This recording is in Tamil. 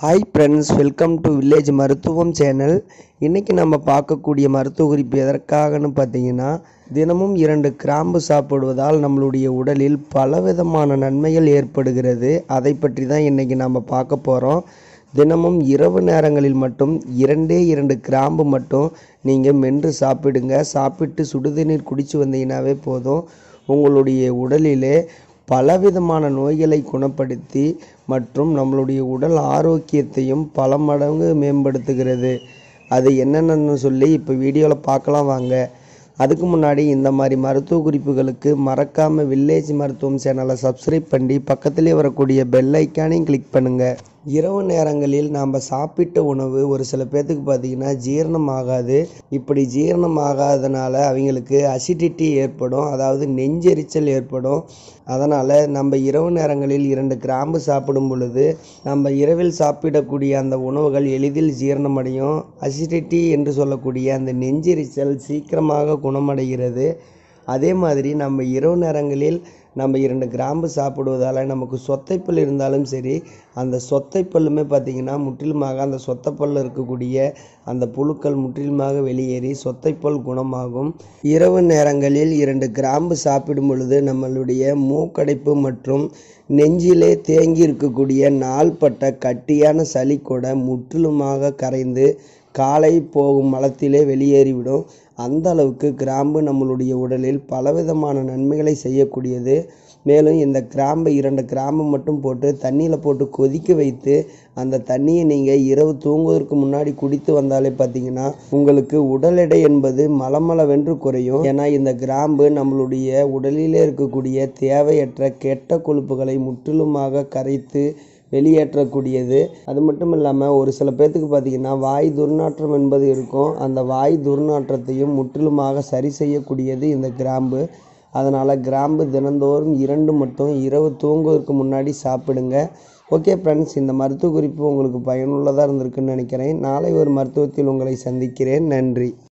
hi friends welcome to village மருத்துவம் சேனல் இன்றைக்கி நம்ம பார்க்கக்கூடிய மருத்துவ குறிப்பு எதற்காகன்னு பார்த்தீங்கன்னா தினமும் இரண்டு கிராம்பு சாப்பிடுவதால் நம்மளுடைய உடலில் பலவிதமான நன்மைகள் ஏற்படுகிறது அதை பற்றி தான் இன்றைக்கி நம்ம பார்க்க போகிறோம் தினமும் இரவு நேரங்களில் மட்டும் இரண்டே இரண்டு கிராம்பு மட்டும் நீங்கள் மென்று சாப்பிடுங்க சாப்பிட்டு சுடுதண்ணீர் குடிச்சு வந்தீங்கன்னாவே போதும் உங்களுடைய உடலிலே பலவிதமான நோய்களை குணப்படுத்தி மற்றும் நம்மளுடைய உடல் ஆரோக்கியத்தையும் பல மடங்கு மேம்படுத்துகிறது அது என்னென்னு சொல்லி இப்போ வீடியோவில் பார்க்கலாம் வாங்க அதுக்கு முன்னாடி இந்த மாதிரி மருத்துவ குறிப்புகளுக்கு மறக்காமல் வில்லேஜ் மருத்துவம் சேனலை சப்ஸ்கிரைப் பண்ணி பக்கத்திலே வரக்கூடிய பெல் ஐக்கானையும் கிளிக் பண்ணுங்கள் இரவு நேரங்களில் நாம் சாப்பிட்ட உணவு ஒரு சில பேர்த்துக்கு பார்த்திங்கன்னா ஜீரணம் ஆகாது இப்படி ஜீரணம் ஆகாதனால அவங்களுக்கு அசிடிட்டி ஏற்படும் அதாவது நெஞ்செரிச்சல் ஏற்படும் அதனால் நம்ம இரவு நேரங்களில் இரண்டு கிராம்பு சாப்பிடும் பொழுது நம்ம இரவில் சாப்பிடக்கூடிய அந்த உணவுகள் எளிதில் ஜீரணமடையும் அசிடிட்டி என்று சொல்லக்கூடிய அந்த நெஞ்செரிச்சல் சீக்கிரமாக குணமடைகிறது அதே மாதிரி நம்ம இரவு நேரங்களில் நம்ம இரண்டு கிராம்பு சாப்பிடுவதால் நமக்கு சொத்தைப்பல் இருந்தாலும் சரி அந்த சொத்தைப்பல்லுமே பார்த்திங்கன்னா முற்றிலுமாக அந்த சொத்தைப்பல்ல இருக்கக்கூடிய அந்த புழுக்கள் முற்றிலுமாக வெளியேறி சொத்தைப்பல் குணமாகும் இரவு நேரங்களில் இரண்டு கிராம்பு சாப்பிடும் பொழுது நம்மளுடைய மூக்கடைப்பு மற்றும் நெஞ்சிலே தேங்கி இருக்கக்கூடிய நாள்பட்ட கட்டியான சளி கூட முற்றிலுமாக கரைந்து காலை போகும் மலத்திலே வெளியேறிவிடும் அந்த அளவுக்கு கிராம்பு நம்மளுடைய உடலில் பலவிதமான நன்மைகளை செய்யக்கூடியது மேலும் இந்த கிராம்பை இரண்டு கிராம்பு மட்டும் போட்டு தண்ணியில் போட்டு கொதிக்க வைத்து அந்த தண்ணியை நீங்கள் இரவு தூங்குவதற்கு முன்னாடி குடித்து வந்தாலே பார்த்தீங்கன்னா உங்களுக்கு உடல் எடை என்பது மலமளவென்று குறையும் ஏன்னா இந்த கிராம்பு நம்மளுடைய உடலிலே இருக்கக்கூடிய தேவையற்ற கெட்ட கொழுப்புகளை முற்றிலுமாக கரைத்து வெளியேற்றக்கூடியது அது மட்டும் இல்லாமல் ஒரு சில பேர்த்துக்கு பார்த்திங்கன்னா வாய் துர்நாற்றம் என்பது இருக்கும் அந்த வாய் துர்நாற்றத்தையும் முற்றிலுமாக சரி செய்யக்கூடியது இந்த கிராம்பு அதனால் கிராம்பு தினந்தோறும் இரண்டு மட்டும் இரவு தூங்குவதற்கு முன்னாடி சாப்பிடுங்க ஓகே ஃப்ரெண்ட்ஸ் இந்த மருத்துவ குறிப்பு உங்களுக்கு பயனுள்ளதாக இருந்திருக்குன்னு நினைக்கிறேன் நாளை ஒரு மருத்துவத்தில் உங்களை சந்திக்கிறேன் நன்றி